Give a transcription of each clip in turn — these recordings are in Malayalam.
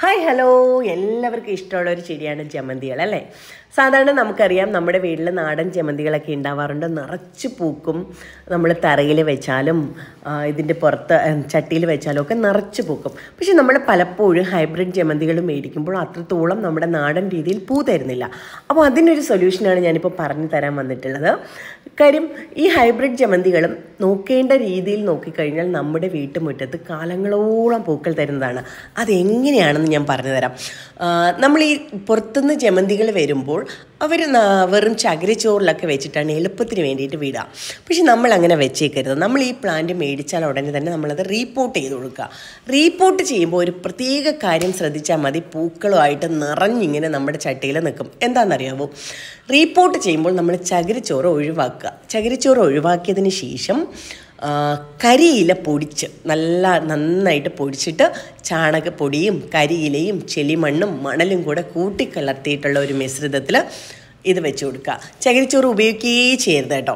ഹായ് ഹലോ എല്ലാവർക്കും ഇഷ്ടമുള്ള ഒരു ചെടിയാണ് ജമന്തികൾ അല്ലേ സാധാരണ നമുക്കറിയാം നമ്മുടെ വീട്ടിൽ നാടൻ ജമന്തികളൊക്കെ ഉണ്ടാവാറുണ്ട് നിറച്ച് പൂക്കും നമ്മൾ തറയിൽ വെച്ചാലും ആ, ഇതിൻ്റെ പുറത്ത് ചട്ടിയിൽ വെച്ചാലും ഒക്കെ നിറച്ച് പൂക്കും പക്ഷെ നമ്മൾ പലപ്പോഴും ഹൈബ്രിഡ് ജമന്തികൾ മേടിക്കുമ്പോൾ അത്രത്തോളം നമ്മുടെ നാടൻ രീതിയിൽ പൂ തരുന്നില്ല അപ്പോൾ അതിനൊരു സൊല്യൂഷനാണ് ഞാനിപ്പോൾ പറഞ്ഞു തരാൻ വന്നിട്ടുള്ളത് കാര്യം ഈ ഹൈബ്രിഡ് ജമന്തികളും നോക്കേണ്ട രീതിയിൽ നോക്കിക്കഴിഞ്ഞാൽ നമ്മുടെ വീട്ടുമുറ്റത്ത് കാലങ്ങളോളം പൂക്കൾ തരുന്നതാണ് അതെങ്ങനെയാണെന്ന് ഞാൻ പറഞ്ഞു തരാം ആ, നമ്മൾ ഈ പുറത്തുനിന്ന് ജമന്തികൾ വരുമ്പോൾ അവർ വെറും ചകിരിച്ചോറിലൊക്കെ വെച്ചിട്ടാണ് എളുപ്പത്തിന് വേണ്ടിയിട്ട് വിടുക പക്ഷെ നമ്മൾ അങ്ങനെ വെച്ചേക്കരുത് നമ്മൾ ഈ പ്ലാന്റ് മേടിച്ചാൽ ഉടനെ തന്നെ നമ്മളത് റീപോർട്ട് ചെയ്ത് കൊടുക്കുക റീപോർട്ട് ചെയ്യുമ്പോൾ ഒരു പ്രത്യേക കാര്യം ശ്രദ്ധിച്ചാൽ മതി പൂക്കളുമായിട്ട് നിറഞ്ഞിങ്ങനെ നമ്മുടെ ചട്ടിയിൽ നിൽക്കും എന്താണെന്നറിയാമോ റീപോർട്ട് ചെയ്യുമ്പോൾ നമ്മൾ ചകിരിച്ചോറ് ഒഴിവാക്കുക ചകിരിച്ചോറ് ഒഴിവാക്കിയതിന് ശേഷം ആ, കരിയില പൊടിച്ച് നല്ല നന്നായിട്ട് പൊടിച്ചിട്ട് ചാണകപ്പൊടിയും കരിയിലയും ചെളിമണ്ണും മണലും കൂടെ കൂട്ടിക്കലർത്തിയിട്ടുള്ള ഒരു മിശ്രിതത്തിൽ ഇത് വെച്ച് കൊടുക്കുക ചകിരിച്ചോറ് ഉപയോഗിക്കുകയേ ചെയ്യരുത് കേട്ടോ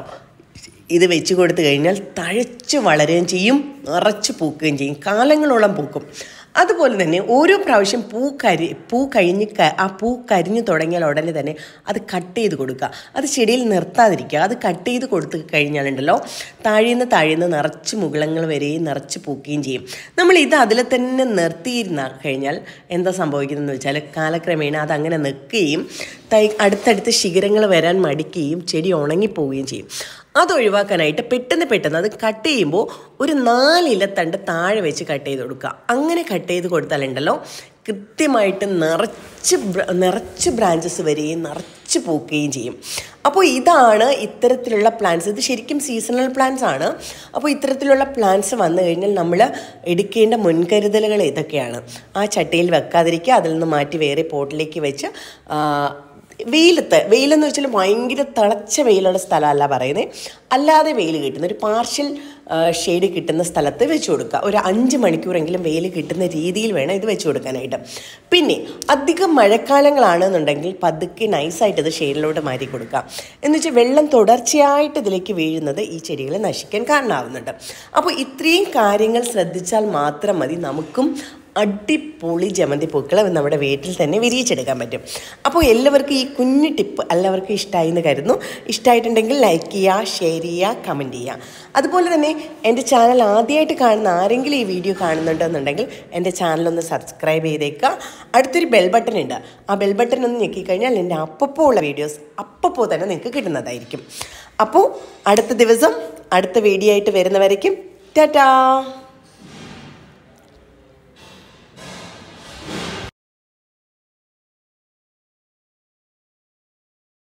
ഇത് വെച്ച് കൊടുത്തു കഴിഞ്ഞാൽ തഴച്ച് വളരുകയും ചെയ്യും നിറച്ച് പൂക്കുകയും ചെയ്യും കാലങ്ങളോളം പൂക്കും അതുപോലെ തന്നെ ഓരോ പ്രാവശ്യം പൂ കരി പൂ കഴിഞ്ഞ് ക- ആ പൂ കരിഞ്ഞു തുടങ്ങിയാൽ ഉടനെ തന്നെ അത് കട്ട് ചെയ്ത് കൊടുക്കുക അത് ചെടിയിൽ നിർത്താതിരിക്കുക അത് കട്ട് ചെയ്ത് കൊടുത്തു കഴിഞ്ഞാലുണ്ടല്ലോ താഴേന്ന് താഴേന്ന് നിറച്ച് മുകളങ്ങൾ വരെയും നിറച്ച് പൂക്കുകയും ചെയ്യും നമ്മൾ ഇത് അതിൽ തന്നെ നിർത്തിയിരുന്ന കഴിഞ്ഞാൽ എന്താ സംഭവിക്കുന്നതെന്ന് വെച്ചാൽ കാലക്രമേണ അത് അങ്ങനെ നിൽക്കുകയും തൈ അടുത്തടുത്ത് ശിഖരങ്ങൾ വരാൻ മടിക്കുകയും ചെടി ഉണങ്ങിപ്പോവുകയും ചെയ്യും അത് ഒഴിവാക്കാനായിട്ട് പെട്ടെന്ന് പെട്ടെന്ന് അത് കട്ട് ചെയ്യുമ്പോൾ ഒരു നാലിലത്തണ്ട് താഴെ വെച്ച് കട്ട് ചെയ്ത് കൊടുക്കുക അങ്ങനെ കട്ട് ചെയ്ത് കൊടുത്താലുണ്ടല്ലോ കൃത്യമായിട്ട് നിറച്ച് ബ്ര- നിറച്ച് ബ്രാഞ്ചസ് വരികയും നിറച്ച് പൂക്കുകയും ചെയ്യും അപ്പോൾ ഇതാണ് ഇത്തരത്തിലുള്ള പ്ലാന്റ്സ് ഇത് ശരിക്കും സീസണൽ പ്ലാന്റ്സ് ആണ് അപ്പോൾ ഇത്തരത്തിലുള്ള പ്ലാന്റ്സ് വന്നു കഴിഞ്ഞാൽ നമ്മൾ എടുക്കേണ്ട മുൻകരുതലുകൾ ഇതൊക്കെയാണ് ആ ചട്ടിയിൽ വെക്കാതിരിക്കുക അതിൽ നിന്ന് മാറ്റി വേറെ പോട്ടിലേക്ക് വെച്ച് ആ, വെയിലത്ത് വെയിലെന്ന് വെച്ചാൽ ഭയങ്കര തിളച്ച വെയിലുള്ള സ്ഥലമല്ല പറയുന്നത് അല്ലാതെ വെയിൽ കിട്ടുന്ന ഒരു പാർഷ്യൽ ഷെയ്ഡ് കിട്ടുന്ന സ്ഥലത്ത് വെച്ച് കൊടുക്കുക ഒരു അഞ്ച് മണിക്കൂറെങ്കിലും വെയിൽ കിട്ടുന്ന രീതിയിൽ വേണം ഇത് വെച്ച് കൊടുക്കാനായിട്ട് പിന്നെ അധികം മഴക്കാലങ്ങളാണെന്നുണ്ടെങ്കിൽ പതുക്കെ നൈസായിട്ട് ഇത് ഷെയ്ഡിലോട്ട് മാറ്റി കൊടുക്കുക എന്ന് വെച്ചാൽ വെള്ളം തുടർച്ചയായിട്ട് ഇതിലേക്ക് വീഴുന്നത് ഈ ചെടികളെ നശിക്കാൻ കാരണമാവുന്നുണ്ട് അപ്പോൾ ഇത്രയും കാര്യങ്ങൾ ശ്രദ്ധിച്ചാൽ മാത്രം മതി നമുക്കും അടിപൊളി ജമന്തി പൂക്കൾ നമ്മുടെ വീട്ടിൽ തന്നെ വിരിയിച്ചെടുക്കാൻ പറ്റും അപ്പോൾ എല്ലാവർക്കും ഈ കുഞ്ഞു ടിപ്പ് എല്ലാവർക്കും ഇഷ്ടമായി എന്ന് കരുതുന്നു ഇഷ്ടമായിട്ടുണ്ടെങ്കിൽ ലൈക്ക് ചെയ്യുക ഷെയർ ചെയ്യുക കമൻറ്റ് ചെയ്യുക അതുപോലെ തന്നെ എൻ്റെ ചാനൽ ആദ്യമായിട്ട് കാണുന്ന ആരെങ്കിലും ഈ വീഡിയോ കാണുന്നുണ്ടെന്നുണ്ടെങ്കിൽ എൻ്റെ ചാനലൊന്ന് സബ്സ്ക്രൈബ് ചെയ്തേക്കുക അടുത്തൊരു ബെൽ ബട്ടൺ ഉണ്ട് ആ ബെൽ ബട്ടൺ ഒന്ന് ഞെക്കിക്കഴിഞ്ഞാൽ എൻ്റെ അപ്പപ്പോൾ ഉള്ള വീഡിയോസ് അപ്പപ്പോൾ തന്നെ നിങ്ങൾക്ക് കിട്ടുന്നതായിരിക്കും അപ്പോൾ അടുത്ത ദിവസം അടുത്ത വീഡിയോ ആയിട്ട് വരുന്നവരേക്കും ടാറ്റാ